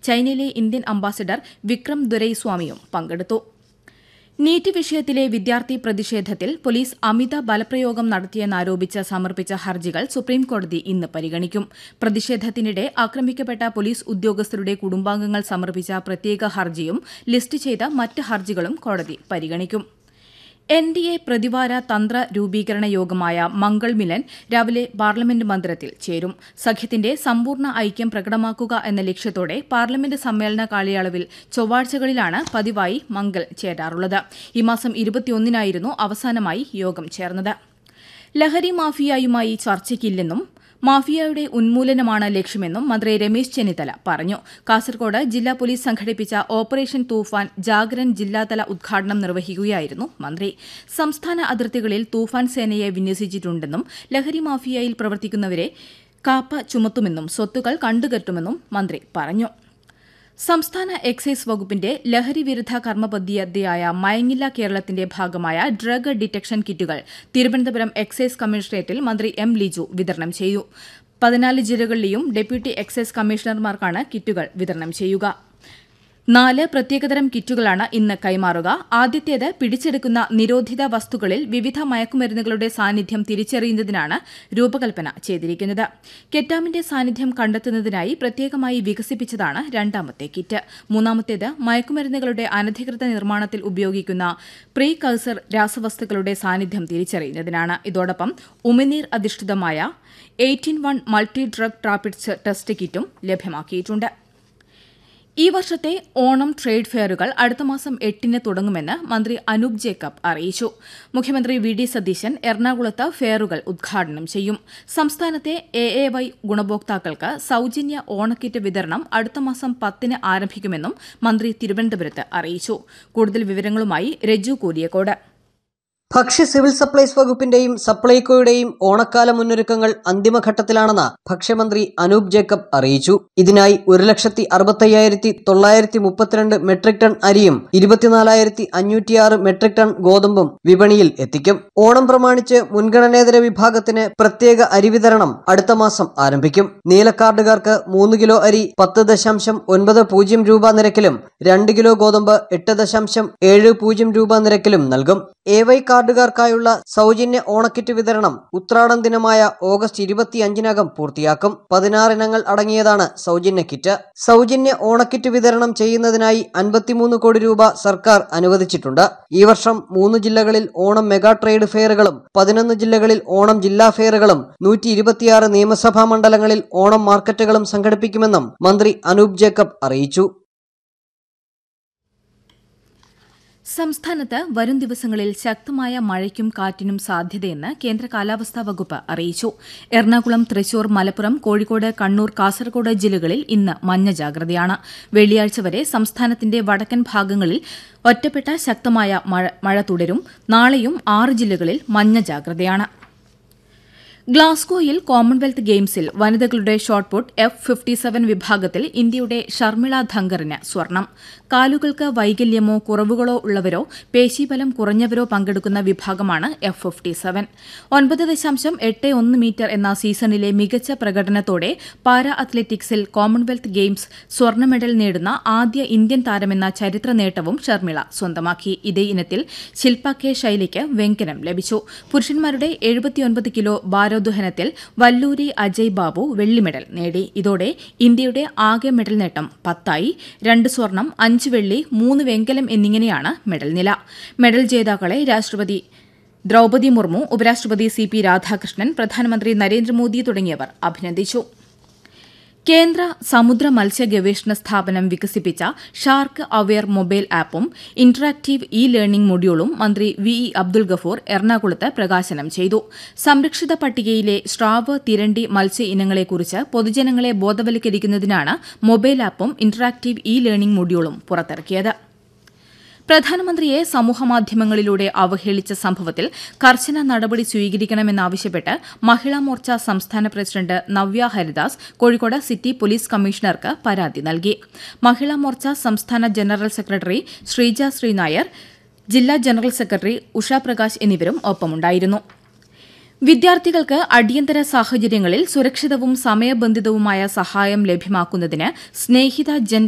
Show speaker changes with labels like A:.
A: ചൈനയിലെ Indian ambassador Vikram ദുരൈസ്വാമിയും പങ്കെടുത്തു NEET വിഷയത്തിലെ വിദ്യാർത്ഥി പ്രതിഷേധത്തിൽ പോലീസ് അമിത ബലപ്രയോഗം നടത്തിയെന്നാരോപിച്ച് സമർപ്പിച്ച ഹർജികൾ സുപ്രീംകോടതി ഇന്ന് പരിഗണിക്കും പ്രതിഷേധത്തിനിടെ ആക്രമിക്കപ്പെട്ട പോലീസ് ഉദ്യോഗസ്ഥരുടെ കുടുംബാംഗങ്ങൾ സമർപ്പിച്ച പ്രത്യേക ഹർജിയും ലിസ്റ്റ് ചെയ്ത മറ്റ് ഹർജികളും കോടതി പരിഗണിക്കും എൻ ഡി എ പ്രതിവാര തന്ത്ര രൂപീകരണ യോഗമായ മംഗൾ മിലൻ രാവിലെ പാർലമെന്റ് മന്ദിരത്തിൽ ചേരും സഖ്യത്തിന്റെ സമ്പൂർണ്ണ ഐക്യം പ്രകടമാക്കുക എന്ന ലക്ഷ്യത്തോടെ പാർലമെന്റ് സമ്മേളന കാലയളവിൽ ചൊവ്വാഴ്ചകളിലാണ് പതിവായി മംഗൾ ചേരാറുള്ളത് ഈ മാസം ഇരുപത്തിയൊന്നിനായിരുന്നു അവസാനമായി യോഗം ചേർന്നത് ലഹരി മാഫിയയുമായി ചർച്ചയ്ക്കില്ലെന്നും മാഫിയയുടെ ഉന്മൂലനമാണ് ലക്ഷ്യമെന്നും മന്ത്രി രമേശ് ചെന്നിത്തല പറഞ്ഞു കാസർകോട് ജില്ലാ പോലീസ് സംഘടിപ്പിച്ച ഓപ്പറേഷൻ തൂഫാൻ ജാഗരൻ ജില്ലാതല ഉദ്ഘാടനം നിർവഹിക്കുകയായിരുന്നു മന്ത്രി സംസ്ഥാന അതിർത്തികളിൽ തൂഫാൻ സേനയെ വിന്യസിച്ചിട്ടുണ്ടെന്നും ലഹരി മാഫിയയിൽ പ്രവർത്തിക്കുന്നവരെ കാപ്പ ചുമത്തുമെന്നും സ്വത്തുക്കൾ കണ്ടുകെട്ടുമെന്നും മന്ത്രി പറഞ്ഞു സംസ്ഥാന എക്സൈസ് വകുപ്പിന്റെ ലഹരി വിരുദ്ധ കർമ്മപദ്ധതിയായ മയങ്ങില്ല കേരളത്തിന്റെ ഭാഗമായ ഡ്രഗ് ഡിറ്റക്ഷൻ കിറ്റുകൾ തിരുവനന്തപുരം എക്സൈസ് കമ്മീഷണറേറ്റിൽ മന്ത്രി എം ലിജു വിതരണം ചെയ്തു പതിനാല് ജില്ലകളിലെയും ഡെപ്യൂട്ടി എക്സൈസ് കമ്മീഷണർമാർക്കാണ് കിറ്റുകൾ വിതരണം ചെയ്യുക നാല് പ്രത്യേകതരം കിറ്റുകളാണ് ഇന്ന് കൈമാറുക ആദ്യത്തേത് പിടിച്ചെടുക്കുന്ന നിരോധിത വസ്തുക്കളിൽ വിവിധ മയക്കുമരുന്നുകളുടെ സാന്നിധ്യം തിരിച്ചറിയുന്നതിനാണ് രൂപകൽപ്പന ചെയ്തിരിക്കുന്നത് കെറ്റാമിന്റെ സാന്നിധ്യം കണ്ടെത്തുന്നതിനായി പ്രത്യേകമായി വികസിപ്പിച്ചതാണ് രണ്ടാമത്തെ കിറ്റ് മൂന്നാമത്തേത് മയക്കുമരുന്നുകളുടെ അനധികൃത നിർമ്മാണത്തിൽ ഉപയോഗിക്കുന്ന പ്രീ കൾസർ രാസവസ്തുക്കളുടെ സാന്നിധ്യം തിരിച്ചറിയുന്നതിനാണ് ഇതോടൊപ്പം ഉമിനീർ അധിഷ്ഠിതമായ eighteen one multi drug rapid test കിറ്റും ലഭ്യമാക്കിയിട്ടുണ്ട് ഈ വർഷത്തെ ഓണം ട്രേഡ് ഫെയറുകൾ അടുത്ത മാസം എട്ടിന് തുടങ്ങുമെന്ന് മന്ത്രി അനൂപ് ജേക്കബ് അറിയിച്ചു മുഖ്യമന്ത്രി വി ഡി സതീശൻ എറണാകുളത്ത് ഫെയറുകൾ ഉദ്ഘാടനം ചെയ്യും സംസ്ഥാനത്തെ എ എ വൈ ഗുണഭോക്താക്കൾക്ക് സൌജന്യ ഓണക്കിറ്റ് വിതരണം അടുത്ത മാസം പത്തിന് ആരംഭിക്കുമെന്നും മന്ത്രി തിരുവനന്തപുരത്ത് അറിയിച്ചു കൂടുതൽ വിവരങ്ങളുമായി രജു കൂരിയക്കോട്
B: ഭക്ഷ്യ സിവിൽ സപ്ലൈസ് വകുപ്പിന്റെയും സപ്ലൈകോയുടെയും ഓണക്കാല മുന്നൊരുക്കങ്ങൾ അന്തിമഘട്ടത്തിലാണെന്ന് ഭക്ഷ്യമന്ത്രി അനൂപ് ജേക്കബ് അറിയിച്ചു ഇതിനായി ഒരു ലക്ഷത്തി അറുപത്തയ്യായിരത്തി തൊള്ളായിരത്തി മുപ്പത്തിരണ്ട് മെട്രിക് ടൺ അരിയും ഇരുപത്തിനാലായിരത്തി അഞ്ഞൂറ്റിയാറ് മെട്രിക് ടൺ ഗോതമ്പും വിപണിയിൽ എത്തിക്കും ഓണം പ്രമാണിച്ച് മുൻഗണനേതര വിഭാഗത്തിന് പ്രത്യേക അരി വിതരണം അടുത്ത മാസം ആരംഭിക്കും നീലക്കാർഡുകാർക്ക് മൂന്ന് കിലോ അരി പത്ത് ദശാംശം ഒൻപത് പൂജ്യം രൂപ നിരക്കിലും രണ്ട് കിലോ ഗോതമ്പ് എട്ട് ദശാംശം ഏഴ് പൂജ്യം രൂപ നിരക്കിലും നൽകും എ വൈ കാർഡുകാർക്കായുള്ള സൗജന്യ ഓണക്കിറ്റ് വിതരണം ഉത്രാടം ദിനമായ ഓഗസ്റ്റ് ഇരുപത്തിയഞ്ചിനകം പൂർത്തിയാക്കും പതിനാറ് ഇനങ്ങൾ അടങ്ങിയതാണ് സൗജന്യ കിറ്റ് സൗജന്യ ഓണക്കിറ്റ് വിതരണം ചെയ്യുന്നതിനായി അൻപത്തിമൂന്ന് കോടി രൂപ സർക്കാർ അനുവദിച്ചിട്ടുണ്ട് ഈ വർഷം മൂന്ന് ജില്ലകളിൽ ഓണം മെഗാ ട്രേഡ് ഫെയറുകളും പതിനൊന്ന് ജില്ലകളിൽ ഓണം ജില്ലാ ഫെയറുകളും നൂറ്റി ഇരുപത്തിയാറ് നിയമസഭാ മണ്ഡലങ്ങളിൽ ഓണം മാർക്കറ്റുകളും സംഘടിപ്പിക്കുമെന്നും മന്ത്രി അനൂപ് ജേക്കബ് അറിയിച്ചു
A: സംസ്ഥാനത്ത് വരും ദിവസങ്ങളിൽ ശക്തമായ മഴയ്ക്കും കാറ്റിനും സാധ്യതയെന്ന് കേന്ദ്ര കാലാവസ്ഥാ വകുപ്പ് അറിയിച്ചു എറണാകുളം തൃശൂർ മലപ്പുറം കോഴിക്കോട് കണ്ണൂർ കാസർഗോഡ് ജില്ലകളിൽ ഇന്ന് മഞ്ഞ ജാഗ്രതയാണ് വെള്ളിയാഴ്ച വരെ സംസ്ഥാനത്തിന്റെ വടക്കൻ ഭാഗങ്ങളിൽ ഒറ്റപ്പെട്ട ശക്തമായ മഴ തുടരും നാളെയും ആറ് ജില്ലകളിൽ മഞ്ഞ ജാഗ്രതയാണ് ഗ്ലാസ്ഗോയിൽ കോമൺവെൽത്ത് ഗെയിംസിൽ വനിതകളുടെ ഷോട്ട്പുട്ട് എഫ് ഫിഫ്റ്റി സെവൻ വിഭാഗത്തിൽ ഇന്ത്യയുടെ ഷർമിള ധങ്കറിന് സ്വർണം കാലുകൾക്ക് വൈകല്യമോ കുറവുകളോ ഉള്ളവരോ പേശീബലം കുറഞ്ഞവരോ പങ്കെടുക്കുന്ന വിഭാഗമാണ് എഫ് ഫിഫ്റ്റി സെവൻ ഒൻപത് ദശാംശം എട്ട് ഒന്ന് മീറ്റർ എന്ന സീസണിലെ മികച്ച പ്രകടനത്തോടെ പാരാ അത്ലറ്റിക്സിൽ കോമൺവെൽത്ത് ഗെയിംസ് സ്വർണ്ണ മെഡൽ നേടുന്ന ആദ്യ ഇന്ത്യൻ താരമെന്ന ചരിത്ര നേട്ടവും ഷർമിള സ്വന്തമാക്കി ഇതേ ഇനത്തിൽ ശിൽപ കെ ശൈലിക്ക് വെങ്കലം ലഭിച്ചു പുരുഷന്മാരുടെ എഴുപത്തിയൊൻപത് കിലോ ഭാരോദ്വഹനത്തിൽ വല്ലൂരി അജയ് ബാബു വെള്ളി മെഡൽ നേടി ഇതോടെ ഇന്ത്യയുടെ ആകെ മെഡൽ നേട്ടം പത്തായി രണ്ട് സ്വർണം അഞ്ച് വെള്ളി മൂന്ന് വെങ്കലം എന്നിങ്ങനെയാണ് മെഡൽ നില മെഡൽ ജേതാക്കളെ രാഷ്ട്രപതി ദ്രൌപതി മുർമു ഉപരാഷ്ട്രപതി സി പി രാധാകൃഷ്ണൻ പ്രധാനമന്ത്രി നരേന്ദ്രമോദി തുടങ്ങിയവർ അഭിനന്ദിച്ചു കേന്ദ്ര സമുദ്ര മത്സ്യ ഗവേഷണ സ്ഥാപനം വികസിപ്പിച്ച ഷാർക്ക് അവെയർ മൊബൈൽ ആപ്പും ഇന്ററാക്ടീവ് ഇ ലേണിംഗ് മൊഡ്യൂളും മന്ത്രി വി ഇ അബ്ദുൽ ഗഫൂർ എറണാകുളത്ത് പ്രകാശനം ചെയ്തു സംരക്ഷിത പട്ടികയിലെ സ്രാവ് തിരണ്ടി മത്സ്യ ഇനങ്ങളെക്കുറിച്ച് പൊതുജനങ്ങളെ ബോധവൽക്കരിക്കുന്നതിനാണ് മൊബൈൽ ആപ്പും ഇന്ററാക്ടീവ് ഇ ലേണിംഗ് മൊഡ്യൂളും പുറത്തിറക്കിയത് പ്രധാനമന്ത്രിയെ സമൂഹമാധ്യമങ്ങളിലൂടെ അവഹേളിച്ച സംഭവത്തിൽ കർശന നടപടി സ്വീകരിക്കണമെന്നാവശ്യപ്പെട്ട് മഹിളാ മോർച്ച സംസ്ഥാന president Navya Haridas Kozhikode city police കമ്മീഷണർക്ക് പരാതി നൽകി മഹിളാ മോർച്ച സംസ്ഥാന ജനറൽ സെക്രട്ടറി ശ്രീജ ശ്രീനായർ ജില്ലാ ജനറൽ സെക്രട്ടറി ഉഷ പ്രകാശ് എന്നിവരും ഒപ്പമുണ്ടായിരുന്നു വിദ്യാർത്ഥികൾക്ക് അടിയന്തര സാഹചര്യങ്ങളിൽ സുരക്ഷിതവും സമയബന്ധിതവുമായ സഹായം ലഭ്യമാക്കുന്നതിന് സ്നേഹിത ജൻ